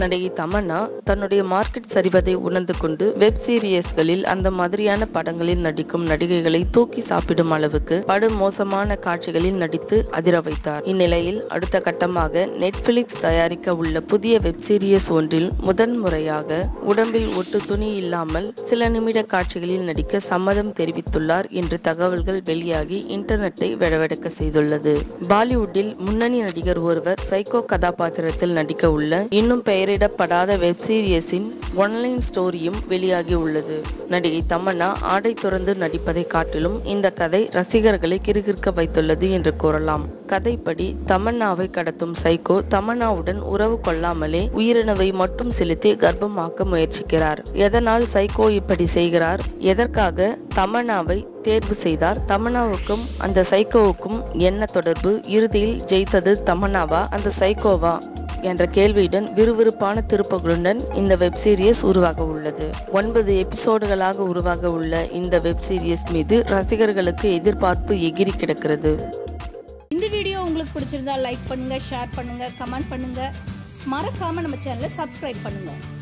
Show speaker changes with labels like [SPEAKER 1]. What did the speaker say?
[SPEAKER 1] நடிகை தமன்னா தன்னுடைய மார்க்கெட் சரிவதை உணர்ந்து கொண்டு வெப் சீரியஸ்களில் அந்த மாதிரியான படங்களில் நடிக்கும் நடிகைகளை தூக்கி சாப்பிடும் அளவுக்கு படு மோசமான காட்சிகளில் நடித்து அதிர வைத்தார் இந்நிலையில் அடுத்த கட்டமாக நெட்ஃபிளிக்ஸ் தயாரிக்க உள்ள புதிய வெப் சீரியஸ் ஒன்றில் முதன் முறையாக உடம்பில் ஒட்டு துணி இல்லாமல் சில நிமிட காட்சிகளில் நடிக்க சம்மதம் தெரிவித்துள்ளார் என்று தகவல்கள் வெளியாகி இன்டர்நெட்டை விடவெடுக்க செய்துள்ளது பாலிவுட்டில் முன்னணி நடிகர் ஒருவர் சைக்கோ கதாபாத்திரத்தில் நடிக்க உள்ள இன்னும் பெயரிடப்படாத வெப் சீரியஸின் ஒன்லைன் ஸ்டோரியும் வெளியாகி உள்ளது நடிகை தமன்னா ஆடை துறந்து நடிப்பதை காட்டிலும் இந்த கதை ரசிகர்களை கிறுகிறுக்க வைத்துள்ளது என்று கூறலாம் கதைப்படி தமன்னாவை கடத்தும் சைக்கோ தமன்னாவுடன் உறவு கொள்ளாமலே உயிரினவை மட்டும் செலுத்தி கர்ப்பமாக்க முயற்சிக்கிறார் எதனால் சைக்கோ இப்படி செய்கிறார் எதற்காக தமன்னாவை தேர்வு செய்தார் தமன்னாவுக்கும் அந்த சைக்கோவுக்கும் என்ன தொடர்பு இறுதியில் ஜெயித்தது தமன்னாவா அந்த சைக்கோவா என்ற கேள்வியுடன் விறுவிறுப்பான திருப்பங்களுடன் இந்த வெப் சீரிஸ் உருவாக உள்ளது ஒன்பது எபிசோடுகளாக உருவாக உள்ள இந்த வெப் சீரிஸ் மீது ரசிகர்களுக்கு எதிர்பார்ப்பு எகிரி கிடக்கிறது
[SPEAKER 2] இந்த வீடியோ உங்களுக்கு பிடிச்சிருந்தா லைக் பண்ணுங்க ஷேர் பண்ணுங்க கமெண்ட் பண்ணுங்க மறக்காம நம்ம சேனலை சப்ஸ்கிரைப் பண்ணுங்க